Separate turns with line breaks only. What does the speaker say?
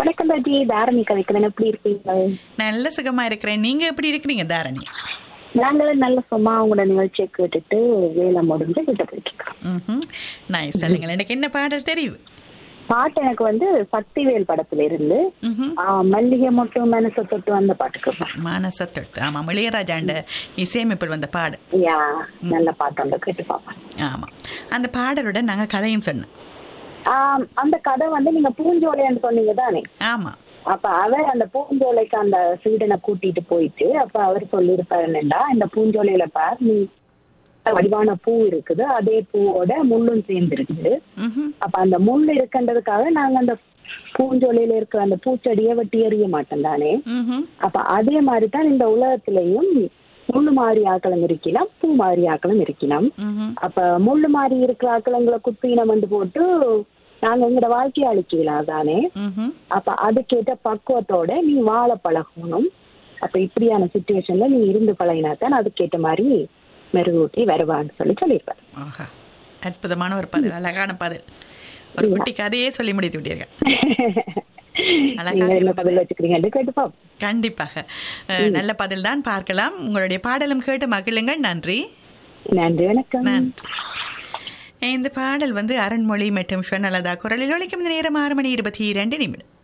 வணக்கம் ராஜி தாரணி கதைக்கிறேன் எப்படி இருக்கீங்க
நல்ல சுகமா இருக்கிறேன் நீங்க எப்படி இருக்கிறீங்க தாரணி
நாங்களும் நல்ல சும்மா உங்களோட நிகழ்ச்சியை கேட்டுட்டு வேலை முடிஞ்சு வீட்டை போயிட்டு இருக்கோம்
ம்ஹும். நைஸ் சொல்லுங்கள் எனக்கு என்ன பாடல் தெரியுது
பாட்டு எனக்கு வந்து சக்திவேல் படத்துல இருந்து
ம்ஹும்.
ஆ, மல்லிகை மட்டும் மனசை தொட்டு அந்த பாட்டுக்கு
மானச தொட்டு ஆமா இளையராஜாண்ட இசையமைப்பில் வந்த பாடு
யா நல்ல பாட்டு வந்து கேட்டு பார்ப்பேன்
ஆமா அந்த பாடலோட நாங்க கதையும் சொன்னோம்
ஆம், அந்த கதை வந்து நீங்க பூஞ்சோலைன்னு சொன்னீங்க தானே
ஆமா
அப்ப அவர் அந்த பூஞ்சோலைக்கு அந்த சீடனை கூட்டிட்டு போயிட்டு அப்ப அவர் சொல்லியிருப்பாரு என்னடா இந்த பூஞ்சோலையில பார் நீ வடிவான பூ இருக்குது அதே பூவோட முள்ளும் சேர்ந்து இருக்குது
ம்ஹும்.
அப்ப அந்த முள் இருக்கின்றதுக்காக நாங்க அந்த பூஞ்சோலையில இருக்கிற அந்த பூச்செடியை வெட்டி எறிய மாட்டோம் தானே
ம்ஹும்.
அப்ப அதே மாதிரி தான் இந்த உலகத்திலையும் முள்ளு மாதிரி ஆக்களும் இருக்கலாம் பூ மாதிரி ஆக்களும் இருக்கலாம்
ம்ஹும்.
அப்ப முள்ளு மாதிரி இருக்கிற ஆக்களங்களை குத்தினம் வந்து போட்டு நாங்க எங்களோட வாழ்க்கையை அழிக்கலாம் தானே
ம்ஹும்.
அப்ப அதுக்கேற்ற பக்குவத்தோட நீ வாழ பழகணும் அப்ப இப்படியான சுச்சுவேஷன்ல நீ இருந்து பழகினா தான் அதுக்கேற்ற மாதிரி மெருகூட்டி வருவான்னு சொல்லி சொல்லியிருப்பாரு
ஆஹா அற்புதமான ஒரு பதில் அழகான பதில் ஒரு குட்டி கதையே சொல்லி முடித்து விட்டீர்கள் அழகாக
நீங்க என்ன
இருந்தது.
பதில் வச்சுக்கிறீங்கன்னு கேட்டுப்பா
கண்டிப்பாக அஹ், நல்ல பதில் தான் பார்க்கலாம் உங்களுடைய பாடலும் கேட்டு மகிழுங்கள் நன்றி
நன்றி வணக்கம்
நன்றி இந்த பாடல் வந்து அருண்மொழி மற்றும் ஸ்வர்ணலதா குரலில் ஒழிக்கும் இந்த நேரம் ஆறு மணி இருபத்தி இரண்டு நிமிடம்